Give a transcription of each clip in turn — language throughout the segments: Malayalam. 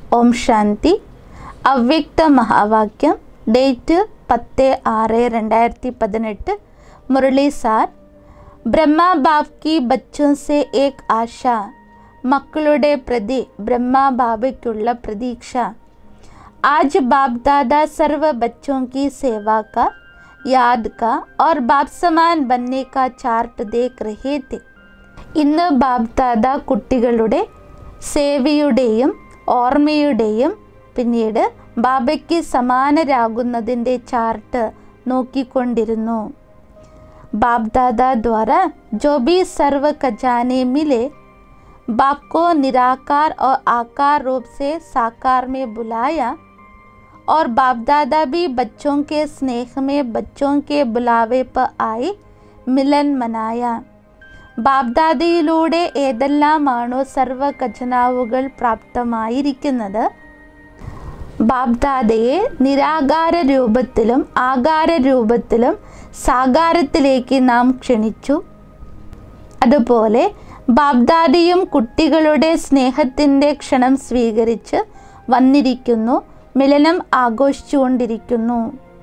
ഓം ശാന്തി അവ്യക്ത മഹാവാക്യം ഡേറ്റ് പത്ത് ആറ് രണ്ടായിരത്തി പതിനെട്ട് മുരളി സാർ ബ്രഹ്മ ബാബ് കി ബച്ചോं से एक ആശ മക്കളുടെ പ്രതി ബ്രഹ്മ ബാബയ്ക്കുള്ള പ്രതീക്ഷ आज बाप दादा सर्व बच्चों की सेवा का याद का और बाप समान बनने का चार्ट देख रहे थे ഇന്ന് ബാബ് ദാദ കുട്ടികളുടെ സേവയുടെയും ഓർമ്മയുടെയും പിന്നീട് ബാബയ്ക്ക് സമാനരാകുന്നതിൻ്റെ ചാർട്ട് നോക്കിക്കൊണ്ടിരുന്നു बाप दादा द्वारा जो भी सर्व खजाने मिले बाप को निराकार और आकार रूप से साकार में बुलाया और बाप दादा भी बच्चों के स्नेह में बच्चों के बुलावे पर आए മിലൻ മനായ ബാബ്ദാദയിലൂടെ ഏതെല്ലാമാണോ സർവ ഖജനാവുകൾ പ്രാപ്തമായിരിക്കുന്നത് ബാബ്ദാദയെ നിരാകാര രൂപത്തിലും ആകാര രൂപത്തിലും സാകാരത്തിലേക്ക് നാം ക്ഷണിച്ചു അതുപോലെ ബാബ്ദാദയും കുട്ടികളുടെ സ്നേഹത്തിൻ്റെ ക്ഷണം സ്വീകരിച്ച് വന്നിരിക്കുന്നു മിലനം ആഘോഷിച്ചുകൊണ്ടിരിക്കുന്നു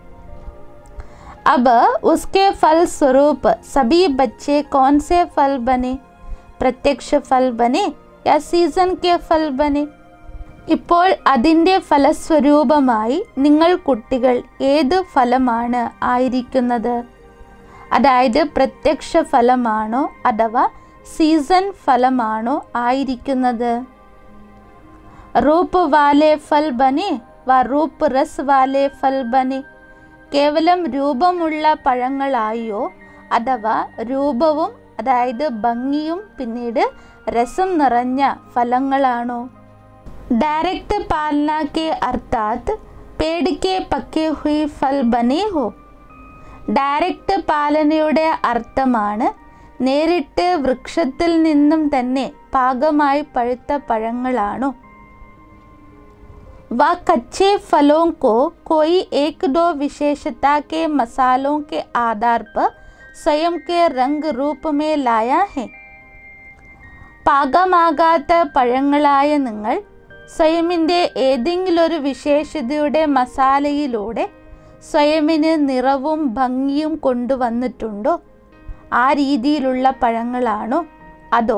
अब उसके फल स्वरूप सभी बच्चे कौन से फल बने प्रत्यक्ष फल बने या സീസൺ के फल बने ഇപ്പോൾ അതിൻ്റെ ഫലസ്വരൂപമായി നിങ്ങൾ കുട്ടികൾ ഏത് ഫലമാണ് ആയിരിക്കുന്നത് അതായത് പ്രത്യക്ഷ ഫലമാണോ അഥവാ സീസൺ ഫലമാണോ ആയിരിക്കുന്നത് റൂപ്പ് വാലെ ഫൽ ബനെ വ റൂപ്പ് റസ് വാലെ ഫൽ ബനെ കേവലം രൂപമുള്ള പഴങ്ങളായോ അഥവാ രൂപവും അതായത് ഭംഗിയും പിന്നീട് രസം നിറഞ്ഞ ഫലങ്ങളാണോ डायरेक्ट पालना के अर्थात पेड़ के पके हुई फल बने हो ഡയറക്റ്റ് പാലനയുടെ അർത്ഥമാണ് നേരിട്ട് വൃക്ഷത്തിൽ നിന്നും തന്നെ പാകമായി പഴുത്ത പഴങ്ങളാണോ व कच्चे फलों को कोई एक दो विशेषता के मसालों के आधार पर स्वयं के रंग रूप में लाया है പാകമാകാത്ത പഴങ്ങളായ നിങ്ങൾ സ്വയമിൻ്റെ ഏതെങ്കിലൊരു വിശേഷതയുടെ മസാലയിലൂടെ സ്വയമിന് നിറവും ഭംഗിയും കൊണ്ടുവന്നിട്ടുണ്ടോ ആ രീതിയിലുള്ള പഴങ്ങളാണോ അതോ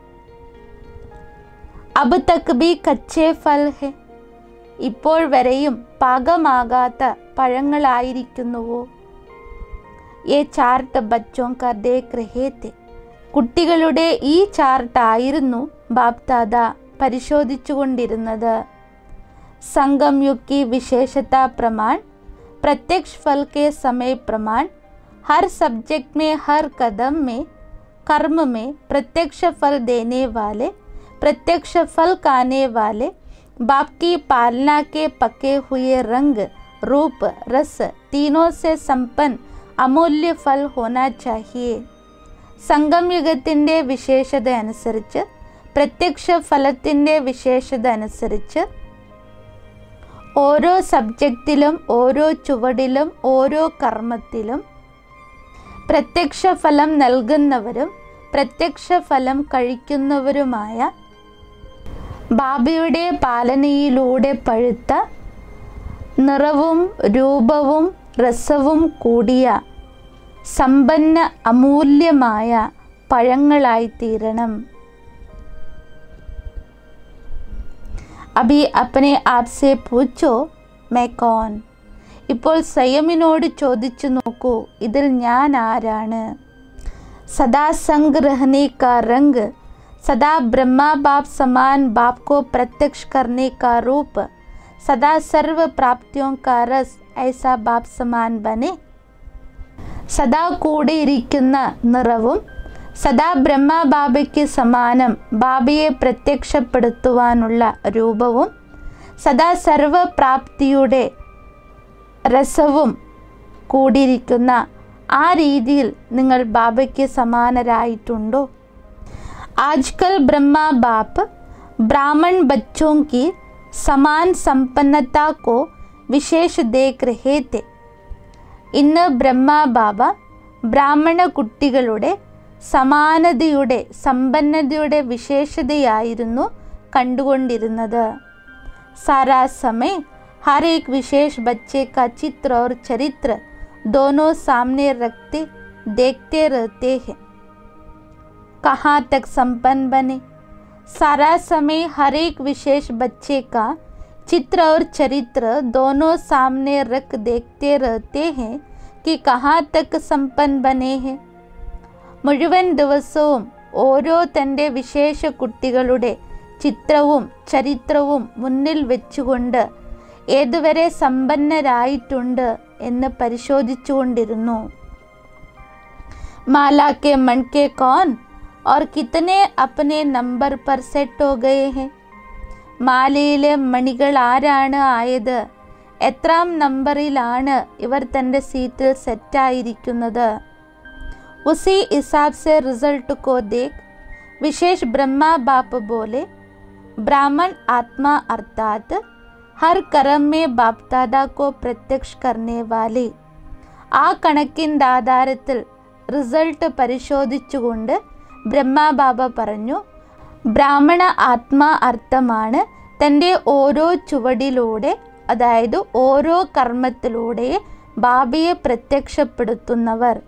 അബ് തക് ബി കച്ചേ ഫൽ ഹെ ഇപ്പോൾ വരെയും പാകമാകാത്ത പഴങ്ങളായിരിക്കുന്നുവോ ഏ ചാർട്ട് ബച്ചോं का देख रहे थे കുട്ടികളുടെ ഈ ചാർട്ടായിരുന്നു ബാപ്ദാദ പരിശോധിച്ചുകൊണ്ടിരുന്നത് സംഗം युग की विशेषता प्रमाण प्रत्यक्ष फल के समय प्रमाण हर सब्जेक्ट में हर कदम में कर्म में प्रत्यक्ष फल देने वाले प्रत्यक्ष फल खाने वाले बाप की पालना के पके हुए रंग रूप रस तीनों से संपन्न അമൂല്യ ഫൽ ഹോന ചാഹിയെ സംഗം യുഗത്തിൻ്റെ വിശേഷത അനുസരിച്ച് പ്രത്യക്ഷ ഫലത്തിൻ്റെ വിശേഷത അനുസരിച്ച് ഓരോ സബ്ജക്റ്റിലും ഓരോ ചുവടിലും ഓരോ കർമ്മത്തിലും പ്രത്യക്ഷ ഫലം നൽകുന്നവരും പ്രത്യക്ഷ ഫലം കഴിക്കുന്നവരുമായ ബാബയുടെ പാലനയിലൂടെ പഴുത്ത നിറവും രൂപവും രസവും കൂടിയ സമ്പന്ന അമൂല്യമായ പഴങ്ങളായിത്തീരണം അഭി അപ്പനെ ആപ്സെ പൂച്ചോ മേ കോൺ ഇപ്പോൾ സ്വയമിനോട് ചോദിച്ചു നോക്കൂ ഇതിൽ ഞാൻ ആരാണ് സദാ സംഗ് रहने का रंग सदा ब्रह्मा बाप समान बाप को प्रत्यक्ष करने का रूप सदा सर्व प्राप्तियों का रस ऐसा ബാപ് സമാൻ ബനെ സദാ കൂടെ ഇരിക്കുന്ന നിറവും സദാ ബ്രഹ്മ ബാബയ്ക്ക് സമാനം ബാബയെ പ്രത്യക്ഷപ്പെടുത്തുവാനുള്ള രൂപവും സദാ സർവപ്രാപ്തിയുടെ രസവും കൂടിയിരിക്കുന്ന ആ രീതിയിൽ നിങ്ങൾ ബാബയ്ക്ക് സമാനരായിട്ടുണ്ടോ ആജ്കൽ ബ്രഹ്മ ബാപ്പ് ബ്രാഹ്മൺ ബച്ചോं की സമാൻ സമ്പന്നത കോ വിശേഷ ദേഖ് രഹേ തെ ഇന്ന് ബ്രഹ്മ ബാബ ബ്രാഹ്മണ കുട്ടികളുടെ സമാനതയുടെ സമ്പന്നതയുടെ വിശേഷതയായിരുന്നു കണ്ടുകൊണ്ടിരുന്നത് सारा समय हर एक विशेष बच्चे का चित्र और चरित्र दोनों सामने रखते देखते रहते हैं कहाँ तक संपन्न बने सारा समय हर एक विशेष बच्चे का चित्र और चरित्र दोनों सामने रख देखते रहते हैं कि कहाँ तक संपन्न बने हैं മുഴുവൻ ദിവസവും ഓരോ തൻ്റെ വിശേഷ കുട്ടികളുടെ ചിത്രവും ചരിത്രവും മുന്നിൽ വെച്ചുകൊണ്ട് ഏതുവരെ സമ്പന്നരായിട്ടുണ്ട് എന്ന് പരിശോധിച്ചുകൊണ്ടിരുന്നു माला के मन के कौन और कितने अपने നമ്പർ पर സെറ്റ് हो गए हैं മാലയിലെ മണികൾ ആരാണ് ആയത് എത്രാം നമ്പറിലാണ് ഇവർ തൻ്റെ സീറ്റിൽ സെറ്റായിരിക്കുന്നത് उसी हिसाब से रिजल्ट को देख विशेष ब्रह्मा बाप बोले ब्राह्मण आत्मा अर्थात हर कर्म में बाप दादा को प्रत्यक्ष करने वाले ആ കണക്കിൻ്റെ ആധാരത്തിൽ റിസൾട്ട് പരിശോധിച്ചുകൊണ്ട് ബ്രഹ്മബാബ പറഞ്ഞു ബ്രാഹ്മണ ആത്മാ അർത്ഥമാണ് തൻ്റെ ഓരോ ചുവടിലൂടെ അതായത് ഓരോ കർമ്മത്തിലൂടെ ബാബയെ പ്രത്യക്ഷപ്പെടുത്തുന്നവർ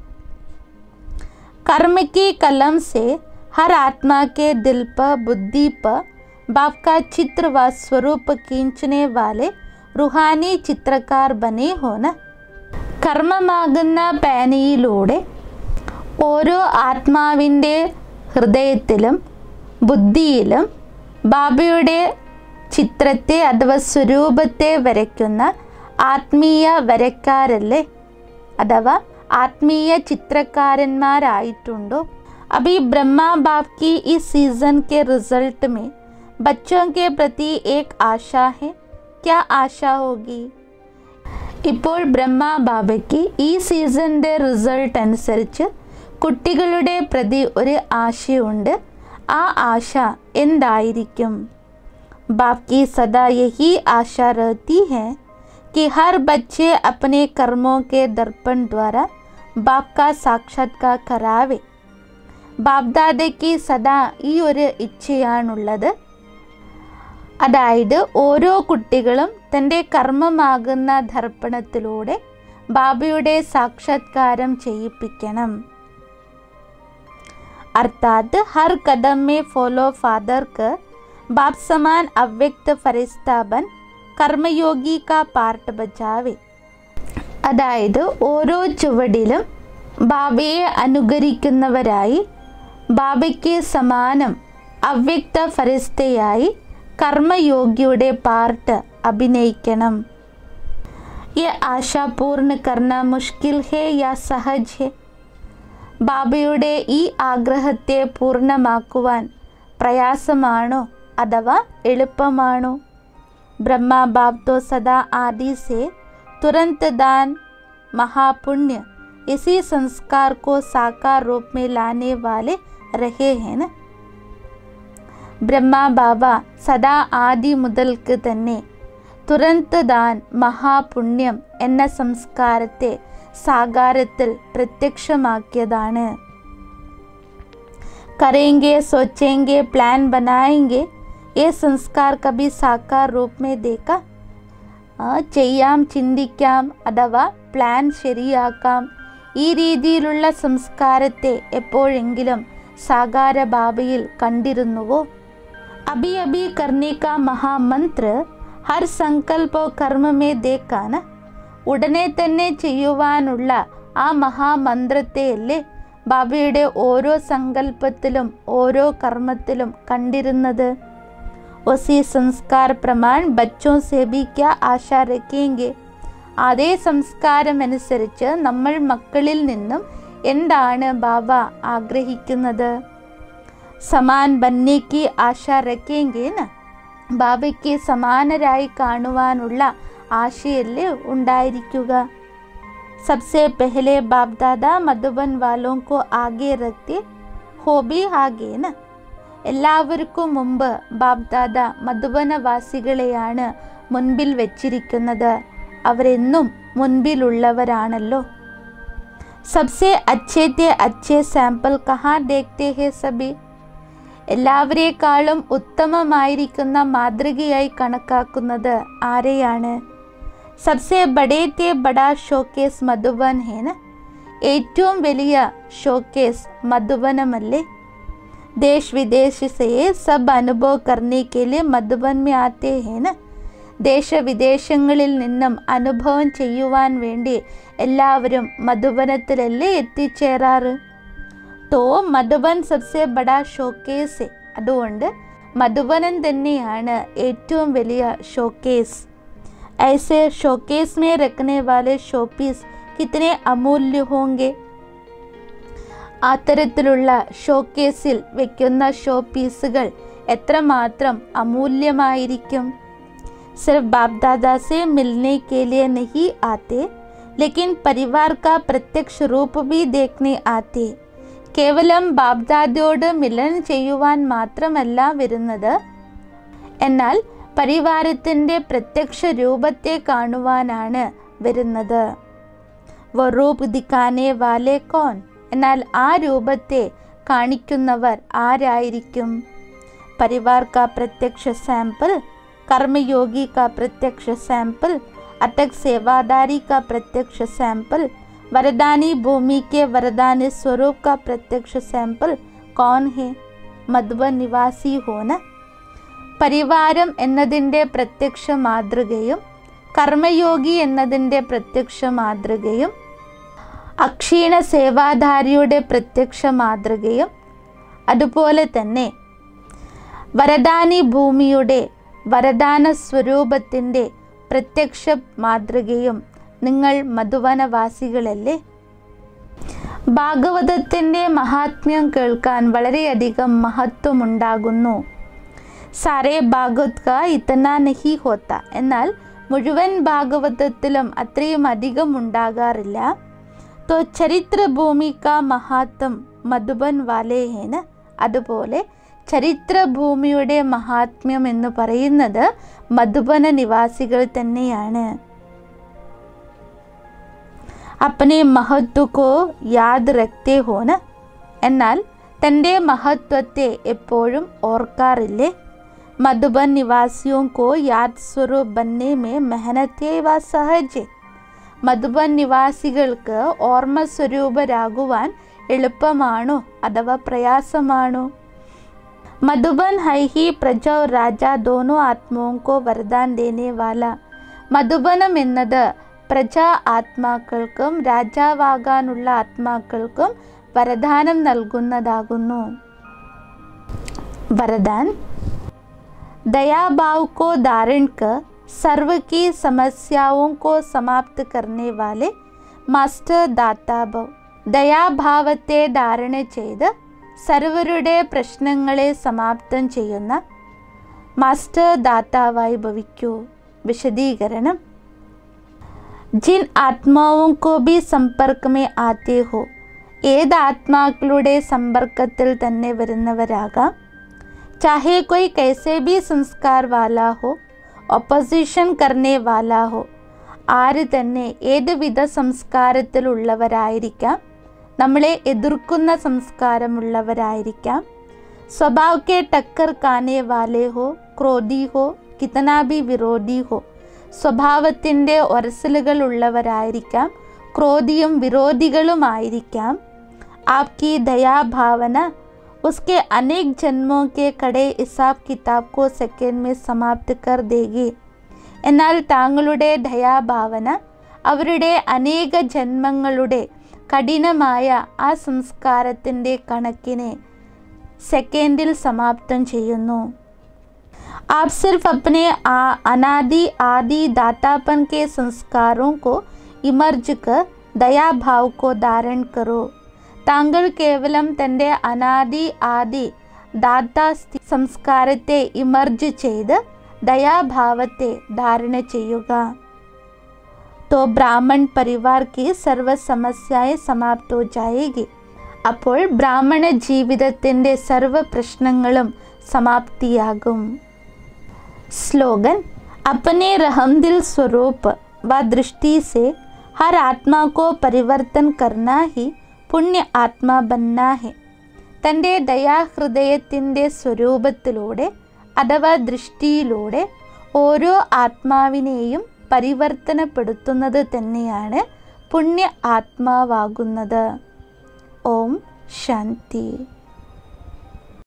कर्म की कलम से हर आत्मा के दिल पर बुद्धि पर बाप का चित्र व स्वरूप खींचने वाले रूहानी ചിത്രക്കാർ ബനെ ഹോന കർമ്മമാകുന്ന പേനയിലൂടെ ഓരോ ആത്മാവിൻ്റെ ഹൃദയത്തിലും ബുദ്ധിയിലും ബാബയുടെ ചിത്രത്തെ അഥവാ സ്വരൂപത്തെ വരയ്ക്കുന്ന ആത്മീയ വരക്കാരല്ലേ അഥവാ आत्मीय चित्रकारന്മാരായിട്ടുണ്ടോ अभी ब्रह्मा बाप की इस सीजन के रिजल्ट में बच्चों के प्रति एक आशा है क्या आशा होगी ഇപ്പോൾ ബ്രഹ്മ ബാബയ്ക്ക് ഈ സീസണിൻ്റെ റിസൾട്ട് അനുസരിച്ച് കുട്ടികളുടെ പ്രതി ഒരു ആശയുണ്ട് ആ ആശ എന്തായിരിക്കും ബാപ് की सदा यही आशा रहती है कि हर बच्चे अपने कर्मों के दर्पण द्वारा ബാപ് കാ സാക്ഷാത്കാർ കരാവെ ബാബ്ദാദയ്ക്ക് സദാ ഈ ഒരു ഇച്ഛയാണുള്ളത് അതായത് ഓരോ കുട്ടികളും തൻ്റെ കർമ്മമാകുന്ന ദർപ്പണത്തിലൂടെ ബാബയുടെ സാക്ഷാത്കാരം ചെയ്യിപ്പിക്കണം अर्थात हर कदम में फॉलो फादर कर बाप समान अव्यक्त फरिश्ता बन കർമ്മയോഗി കാ പാർട്ട് ബച്ചാവേ അതായത് ഓരോ ചുവടിലും ബാബയെ അനുകരിക്കുന്നവരായി ബാബയ്ക്ക് സമാനം അവ്യക്ത ഫരിസ്തയായി കർമ്മയോഗിയുടെ പാർട്ട് അഭിനയിക്കണം ये आशा पूर्ण करना मुश्किल है या सहज है ബാബയുടെ ഈ ആഗ്രഹത്തെ പൂർണ്ണമാക്കുവാൻ പ്രയാസമാണോ അഥവാ എളുപ്പമാണോ ब्रह्मा बाप तो सदा आदि से तुरंत दान महापुण्य इसी संस्कार को साकार रूप में लाने वाले रहे हैं ना ബ്രഹ്മ ബാബ സദാ ആദി മുതൽക്ക് തന്നെ തുരന്ത് ദാൻ മഹാപുണ്യം എന്ന സംസ്കാരത്തെ സാകാരത്തിൽ പ്രത്യക്ഷമാക്കിയതാണ് കരേങ്കെ സോച്ചേങ്കെ പ്ലാൻ ബനായെങ്കെ ये संस्कार कभी साकार रूप में देखा ആ, ചെയ്യാം ചിന്തിക്കാം അഥവാ പ്ലാൻ ശരിയാക്കാം ഈ രീതിയിലുള്ള സംസ്കാരത്തെ എപ്പോഴെങ്കിലും സാകാര ബാബയിൽ കണ്ടിരുന്നുവോ അഭി അഭി കർണി കാ മഹാമന്ത്ര ഹർ സങ്കല്പോ കർമ്മമേ ദേക്കാന ഉടനെ തന്നെ ചെയ്യുവാനുള്ള ആ മഹാമന്ത്രത്തെയല്ലേ ബാബയുടെ ഓരോ സങ്കല്പത്തിലും ഓരോ കർമ്മത്തിലും കണ്ടിരുന്നത് उसी संस्कार प्रमाण बच्चों से भी क्या आशा रखेंगे അതേ സംസ്കാരമനുസരിച്ച് നമ്മൾ മക്കളിൽ നിന്നും എന്താണ് ബാബ ആഗ്രഹിക്കുന്നത് സമാൻ ബന്നേക്ക് ആശ രക്കേങ്കേന്ന് ബാബയ്ക്ക് സമാനരായി കാണുവാനുള്ള ആശയല്ലേ ഉണ്ടായിരിക്കുക सबसे पहले बाप दादा मधुबन वालों को आगे रखते हो भी आगे ना എല്ലാവർക്കും മുമ്പ് ബാബ്ദാദ മധുബനവാസികളെയാണ് മുൻപിൽ വെച്ചിരിക്കുന്നത് അവരെന്നും മുൻപിലുള്ളവരാണല്ലോ സബ്സെ അച്ഛത്തെ അച്ഛേ സാമ്പിൾ കഹാ ദേഖ്തേ ഹേ സബി എല്ലാവരെക്കാളും ഉത്തമമായിരിക്കുന്ന മാതൃകയായി കണക്കാക്കുന്നത് ആരെയാണ് സബ്സെ ബഡേത്തെ ബഡാ ഷോക്കേസ് മധുബൻ ഹേന ഏറ്റവും വലിയ ഷോക്കേസ് മധുബനമല്ലേ देश विदेश से सब അനുഭവ करने के लिए മധുബൻ में आते हैं ना ദേശവിദേശങ്ങളിൽ നിന്നും അനുഭവം ചെയ്യുവാൻ വേണ്ടി എല്ലാവരും മധുബനത്തിലല്ലേ എത്തിച്ചേരാറ് തോ മധുബൻ സബ്സെ ബഡാ ഷോക്കേസ് അതുകൊണ്ട് മധുബനം തന്നെയാണ് ഏറ്റവും വലിയ ഷോക്കേസ് ऐसे शोकेस में रखने वाले शोपीस कितने अमूल्य होंगे അത്തരത്തിലുള്ള ഷോക്കേസിൽ വെക്കുന്ന ഷോ പീസുകൾ എത്രമാത്രം അമൂല്യമായിരിക്കും सिर्फ बाप दादा से मिलने के लिए नहीं आते लेकिन परिवार का प्रत्यक्ष रूप भी देखने आते കേവലം ബാബ്ദാദയോട് മിലൻ ചെയ്യുവാൻ മാത്രമല്ല വരുന്നത് എന്നാൽ പരിവാരത്തിൻ്റെ പ്രത്യക്ഷ രൂപത്തെ കാണുവാനാണ് വരുന്നത് വ റൂപ് ദിക്കാനെ വാലെ കോൺ എന്നാൽ ആ രൂപത്തെ കാണിക്കുന്നവർ ആരായിരിക്കും പരിവാർ കാ പ്രത്യക്ഷ സാമ്പിൾ कर्मयोगी का प्रत्यक्ष सैंपल अटक सेवादारी का प्रत्यक्ष सैंपल वरदानी भूमि के वरदानी स्वरूप का प्रत्यक्ष सैंपल कौन है മധുബൻ നിവാസി ഹോന പരിവാരം എന്നതിൻ്റെ പ്രത്യക്ഷ മാതൃകയും കർമ്മയോഗി എന്നതിൻ്റെ പ്രത്യക്ഷ മാതൃകയും അക്ഷീണ സേവാധാരിയുടെ പ്രത്യക്ഷ മാതൃകയും അതുപോലെ തന്നെ വരദാനി ഭൂമിയുടെ വരദാന സ്വരൂപത്തിൻ്റെ പ്രത്യക്ഷ മാതൃകയും നിങ്ങൾ മധുവനവാസികളല്ലേ ഭാഗവതത്തിൻ്റെ മഹാത്മ്യം കേൾക്കാൻ വളരെയധികം മഹത്വമുണ്ടാകുന്നു സാരേ ഭാഗവത് കാ ഇത്തന നഹി ഹോത്ത എന്നാൽ മുഴുവൻ ഭാഗവതത്തിലും അത്രയും അധികം ഉണ്ടാകാറില്ല തോ ചരിത്രഭൂമി കാ മഹാത്വം മധുബൻ വാലേ ഹേന അതുപോലെ ചരിത്രഭൂമിയുടെ മഹാത്മ്യം എന്ന് പറയുന്നത് മധുബന നിവാസികൾ തന്നെയാണ് അപ്പനെ മഹത്വക്കോ യാദ് രക്തേ ഹോന എന്നാൽ തൻ്റെ മഹത്വത്തെ എപ്പോഴും ഓർക്കാറില്ലേ മധുബൻ നിവാസിയോं को याद स्वरूप बनने में मेहनत व सहज മധുബൻ നിവാസികൾക്ക് ഓർമ്മ സ്വരൂപരാകുവാൻ എളുപ്പമാണോ അഥവാ പ്രയാസമാണോ मधुबन है ही प्रजा और राजा दोनों आत्माओं को वरदान देने वाला മധുബനം എന്നത് പ്രജാ ആത്മാക്കൾക്കും രാജാവാകാനുള്ള ആത്മാക്കൾക്കും വരദാനം നൽകുന്നതാകുന്നു വരദാൻ दयाभाव को धारण कर सर्व की समस्याओं को समाप्त करने वाले മാസ്റ്റർ ദാതാഭവ് ദയാഭാവത്തെ ധാരണ ചെയ്ത് സർവരുടെ പ്രശ്നങ്ങളെ സമാപ്തം ചെയ്യുന്ന മാസ്റ്റർ ദാതാവായി ഭവിക്കൂ വിശദീകരണം ജിൻ ആത്മാവും കോ ബി സമ്പർക്കമേ ആത്തേ ഹോ ഏത് ആത്മാക്കളുടെ സമ്പർക്കത്തിൽ തന്നെ വരുന്നവരാകാം चाहे कोई कैसे भी संस्कार वाला हो ഒപ്പോസിഷൻ കർണേ വാല ഹോ ആര് തന്നെ ഏത് വിധ സംസ്കാരത്തിലുള്ളവരായിരിക്കാം നമ്മളെ എതിർക്കുന്ന സംസ്കാരമുള്ളവരായിരിക്കാം സ്വഭാവ് കെ ടക്കർ കാനേ വാലേ ഹോ ക്രോധി ഹോ കിതനാ ബി വിരോധി ഹോ സ്വഭാവത്തിൻ്റെ ഒരസലുകൾ ഉള്ളവരായിരിക്കാം ക്രോധിയും വിരോധികളുമായിരിക്കാം ആപ്കി ദയാഭാവന उसके अनेक जन्मों के कड़े हिसाब किताब को സെക്കൻഡ് में समाप्त कर देगी എന്നാൽ താങ്കളുടെ ദയാഭാവന അവരുടെ അനേക ജന്മങ്ങളുടെ കഠിനമായ ആ സംസ്കാരത്തിൻ്റെ കണക്കിനെ സെക്കൻഡിൽ സമാപ്തം ചെയ്യുന്നു आप सिर्फ अपने आ- अनादि आदि दातापन के संस्कारों को इमर्ज कर दया भाव को धारण करो താങ്കൾ കേവലം തൻ്റെ അനാദി ആദി ദാതാ സംസ്കാരത്തെ ഇമർജ് ചെയ്ത് ദയാഭാവത്തെ ധാരണ ചെയ്യുക तो ബ്രാഹ്മൺ പരിവാർ की സർവ സമസ്യായെ സമാപ്തോ ജായേഗി അപ്പോൾ ബ്രാഹ്മണ ജീവിതത്തിൻ്റെ സർവ പ്രശ്നങ്ങളും സമാപ്തിയാകും स्लोगन अपने रहमदिल स्वरूप व दृष्टि से हर आत्मा को परिवर्तन करना ही पुण्य आत्मा बनना है തൻ്റെ ദയാഹൃദയത്തിൻ്റെ സ്വരൂപത്തിലൂടെ അഥവാ ദൃഷ്ടിയിലൂടെ ഓരോ ആത്മാവിനെയും പരിവർത്തനപ്പെടുത്തുന്നത് തന്നെയാണ് പുണ്യ ആത്മാവാകുന്നത് ഓം ശാന്തി